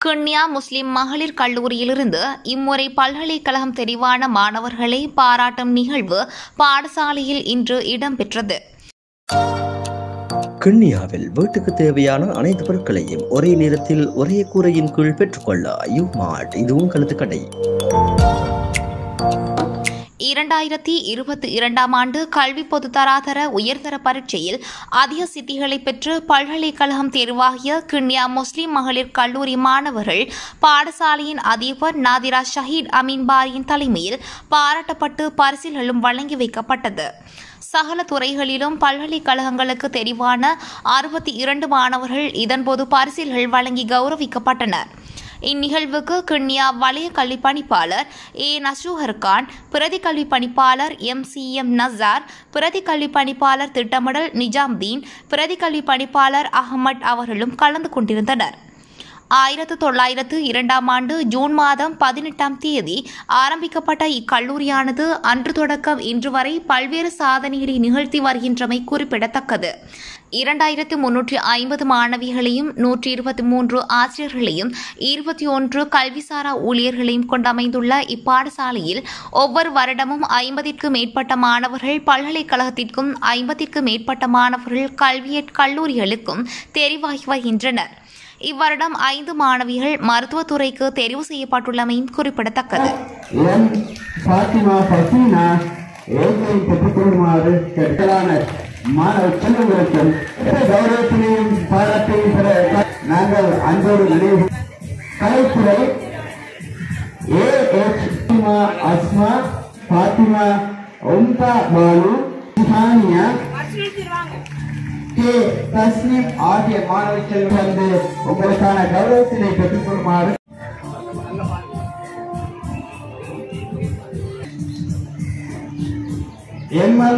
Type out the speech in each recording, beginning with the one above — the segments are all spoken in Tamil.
கிண்ணியா முஸ்லிம் மகளிர் கல்லூரியிலிருந்து இம்முறை பல்கலைக்கழகம் தெரிவான மாணவர்களை பாராட்டும் நிகழ்வு பாடசாலையில் இன்று இடம்பெற்றது கிண்ணியாவில் வீட்டுக்கு தேவையான அனைத்து பொருட்களையும் ஒரே நேரத்தில் ஒரே கூரையின் கீழ் பெற்றுக்கொள்ள யூ மார்ட் இது உங்களது கடை இரண்டாயிரத்தி இருபத்தி இரண்டாம் ஆண்டு கல்வி பொதுத்தராதர உயர்தர பரீட்சையில் அதிக சித்திகளை பெற்று பல்கலைக்கழகம் தேர்வாகிய கிண்ணியா முஸ்லிம் மகளிர் கல்லூரி மாணவர்கள் பாடசாலையின் அதிபர் நாதிரா ஷஹீத் அமீன் பாரியின் தலைமையில் பாராட்டப்பட்டு பரிசில்களும் வழங்கி வைக்கப்பட்டது சகல துறைகளிலும் பல்கலைக்கழகங்களுக்கு தெரிவான அறுபத்தி இரண்டு மாணவர்கள் இதன்போது பரிசில்கள் வழங்கி கௌரவிக்கப்பட்டனர் இந்நிகழ்வுக்கு கிண்ணியா வலய கல்வி பணிப்பாளர் ஏ நசூஹர் கான் பிரதி கல்வி பணிப்பாளர் எம் சி எம் நசார் பிரதி கல்வி பணிப்பாளர் திட்டமிடல் நிஜாம்தீன் பிரதி கல்வி பணிப்பாளர் அகமட் அவர்களும் கலந்து கொண்டிருந்தனர் ஆயிரத்து தொள்ளாயிரத்து இரண்டாம் ஆண்டு ஜூன் மாதம் பதினெட்டாம் தேதி ஆரம்பிக்கப்பட்ட இக்கல்லூரியானது அன்று தொடக்கம் இன்று வரை பல்வேறு சாதனைகளை நிகழ்த்தி வருகின்றமை குறிப்பிடத்தக்கது இரண்டாயிரத்து முன்னூற்றி ஐம்பது மாணவிகளையும் நூற்றி இருபத்தி மூன்று ஆசிரியர்களையும் இருபத்தி ஒன்று கல்விசாரா ஊழியர்களையும் கொண்டமைந்துள்ள இப்பாடசாலையில் ஒவ்வொரு வருடமும் ஐம்பதிற்கு மேற்பட்ட மாணவர்கள் பல்கலைக்கழகத்திற்கும் ஐம்பதிற்கு மேற்பட்ட மாணவர்கள் கல்வியற் கல்லூரிகளுக்கும் தெரிவாகி வருகின்றனர் இவ்வருடம் ஐந்து மாணவிகள் மருத்துவத்துறைக்கு தெரிவு செய்யப்பட்டுள்ளமையும் குறிப்பிடத்தக்கது எம் பாத்திமா பசீனா ஏழ்மையை பெற்றுக்கொள்ளுமாறு கேட்கலான மாணவ செல்வங்களுக்கும் கௌரவத்தினையும் பாராட்டையும் பெற நாங்கள் அன்போடு நினைவு கலைத்துறை ஏ எச் அஸ்மா பாத்திமா ஒம்தா பாலு சானியா கே தஸ்னிம் ஆகிய மாணவ செல்வம் வந்து உங்களுக்கான கௌரவத்தினை பெற்றுக்கொள்ளுமாறு எம்எல்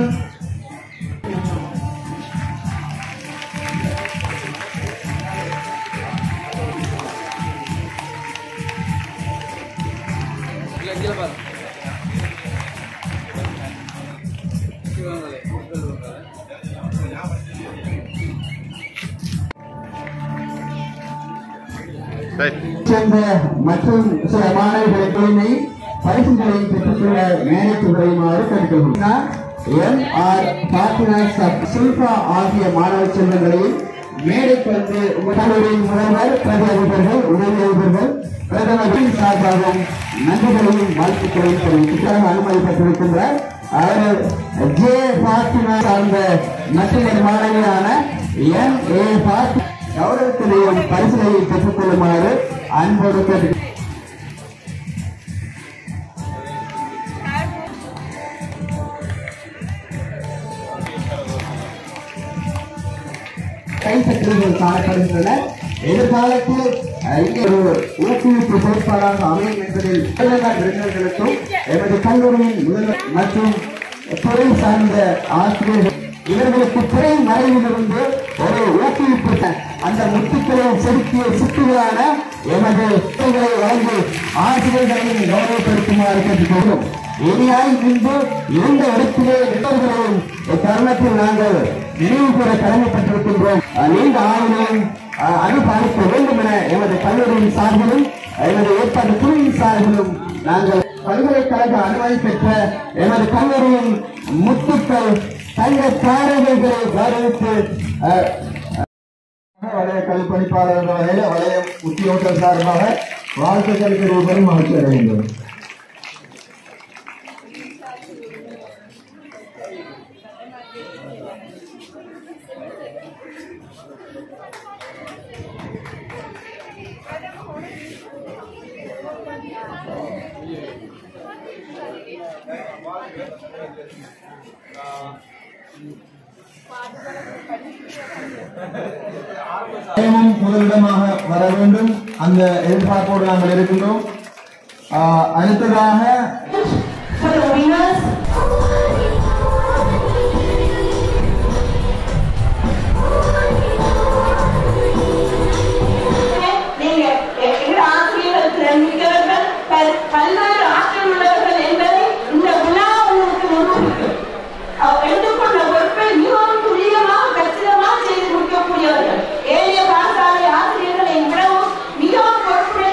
சேர்ந்த மற்றும் சில மாணவர்களுக்கு பரிசுகளை பெற்றுக்கொள்ள மேடைக்கு வருமாறு கேட்டுக்கொள்கிறேன் எம் ஆர் பாத்தினா சப் சுல்பா ஆகிய மாணவ செல்வங்களையும் மேடைக்கு வந்து உங்களுடைய முதல்வர் பிரதி அதிபர்கள் உதவி அதிபர்கள் பிரதமரின் சார்பாகவும் நன்றிகளையும் வாழ்த்துக்களையும் தெரிவித்துக்காக அனுமதி பெற்றிருக்கின்றார் அவர் ஜே பாத்தினா சார்ந்த மற்றொரு மாணவியான எம் ஏ பாத்தி கௌரவத்தினையும் பரிசுகளையும் பெற்றுக் கொள்ளுமாறு அன்போடு கேட்டு கைப்பற்றுகள் காணப்படுகின்றன எதிர்காலத்தில் அஹ், இங்கே ஒரு ஊக்குவிப்பு செயற்பாடாக அமையும் என்பதில் முதல்வர் இளைஞர்களுக்கும் எமது கல்லூரியின் முதல்வர் மற்றும் துறை சார்ந்த ஆசிரியர்கள் இவர்களுக்கு துறை மறைவிலிருந்து ஒரு ஊக்குவிப்பு த- அந்த முத்துக்களை செலுத்திய சித்துகளான எமது புத்தகங்களை வழங்கி ஆசிரியர்களையும் கௌரவப்படுத்துமாறு கேட்டுக்கொள்கிறோம் இனியாய் முன்பு இருந்த இடத்திலே நின்றவர்களையும் தருணத்தில் நாங்கள் நினைவு கூற கடமைப்பட்டிருக்கின்றோம் அஹ் நீண்ட ஆயுளையும் அனுபவிக்க வேண்டும் என எமது கல்லூரியின் சார்பிலும் எமது ஏற்பாடு குழுவின் சார்பிலும் நாங்கள் பல்கலைக்கழக அனுமதி பெற்ற எமது கல்லூரியின் முத்துக்கள் தங்க தாரகைகளை கௌரவித்து அஹ், வலய கல்பணிப்பாளர் வகையில் வலய உத்தியோகத்தர் சார்பாக வாழ்த்துக்கள் பெறுவதும் மகிழ்ச்சி அடைகின்றோம் நேமம் முதலிடமாக வர வேண்டும் அந்த எதிர்பார்ப்போடு நாங்கள் இருக்கின்றோம் ஆஹ் அடுத்ததாக For the winners, நீங்க எங்கள் ஆசிரியர்கள் திறன்மிக்கவர்கள் பல்- பல்வேறு ஆற்றல் உள்ளவர்கள் என்பதை இந்த விழா உங்களுக்கு நிரூபிக்கும் அவ் எடுத்துக்கொண்ட பொறுப்பை மிகவும் துல்லியமாக கச்சிதமாக செய்து முடிக்கக்கூடியவர்கள் ஏழைய பாடசாலை ஆசிரியர்களை விடவும் மிகவும் பொறுப்புடைய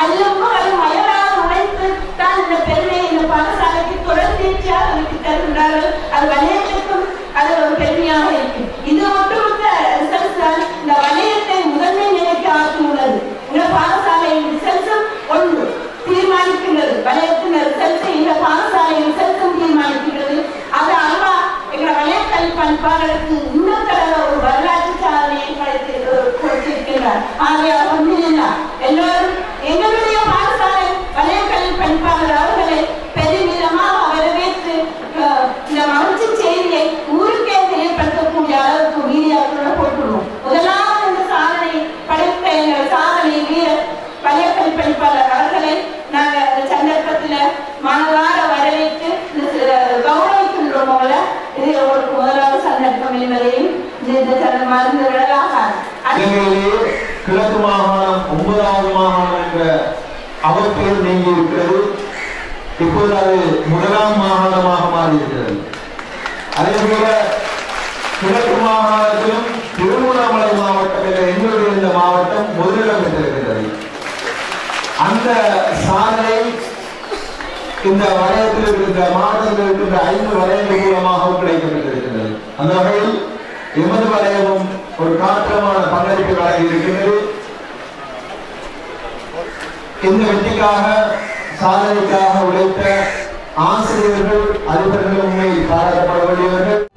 அல்லும் பகலும் அயராது உழைத்து தான் இந்த பெருமையை இந்த பாடசாலைக்கு தொடர்ச்சியாக எனக்கு தருகிறார்கள் அது வலயத்துக்கும் அது ஒரு பெருமையாக இருக்கு இது ஒட்டுமொத்த ரிசல்ட் தான் இந்த வலயத்தை முதன்மை நிலைக்கு ஆக்கியுள்ளது இந்த பாடசாலையின் ரிசல்ட்ஸும் ஒன்று தீர்மானிக்கின்றது வலயத்தின் ரிசல்ட்ஸை இந்த பாடசாலையின் ரிசல்ட்ஸும் தீர்மானிக்கின்றது அது அல்வா எங்களை வலயக்கல்வி பண்பாளருக்கு இன்னும் தடவை ஒரு வரலாற்று சாதனையை படைத்து கொடுத்திருக்கிறார் ஆகிய ஒன்றினா எல்லோரும் எங்களுடைய பாடசாலை வலயக்கல்வி பண்பாளர் அவர்களை பெருமிதமாக வரவேற்று அஹ், இந்த மகிழ்ச்சி செய்தியை ஊருக்கே தெரியப்படுத்தக்கூடிய அளவுக்கு மீடியாக்களோட போட்டுருவோம் முதலாவது இந்த சாதனை படைத்த எங்கள் சாதனை வீரர் வலயக்கல்வி பண்பாளர் அவர்களை நாங்கள் இந்த சந்தர்ப்பத்தில் மனதார வரவேற்று அஹ், கௌரவிக்கின்றோம் போல இது ஒரு முதலாவது சந்தர்ப்பம் என்பதையும் இந்த- இந்த சந்த- மருந்து விடலாக இலங்கையிலே கிழக்கு மாகாணம் ஒன்பதாவது மாகாணம் என்ற அவற்றில் நீங்கி இருக்கிறது இப்போது அது முதலாம் மாகாணமாக மாறி இருக்கிறது அதே போல கிழக்கு மாகாணத்திலும் திருவண்ணாமலை மாவட்டம் என்ற எங்களுடைய இந்த மாவட்டம் முதலிடம் பெற்றிருக்கிறது அந்த சாதனை இந்த வலயத்தில் இருக்கின்ற மாவட்டத்தில் இருக்கின்ற ஐந்து வலயங்கள் மூலமாகவும் கிடைக்கப்பட்டிருக்கிறது அந்த வகையில் எமது வலயமும் ஒரு காற்றமான பங்களிப்பு வழங்கி இருக்கின்றது இந்த வெற்றிக்காக சாதனைக்காக உழைத்த ஆசிரியர்கள் அதிபர்கள் உண்மையில் பாராட்டப்பட வேண்டியவர்கள்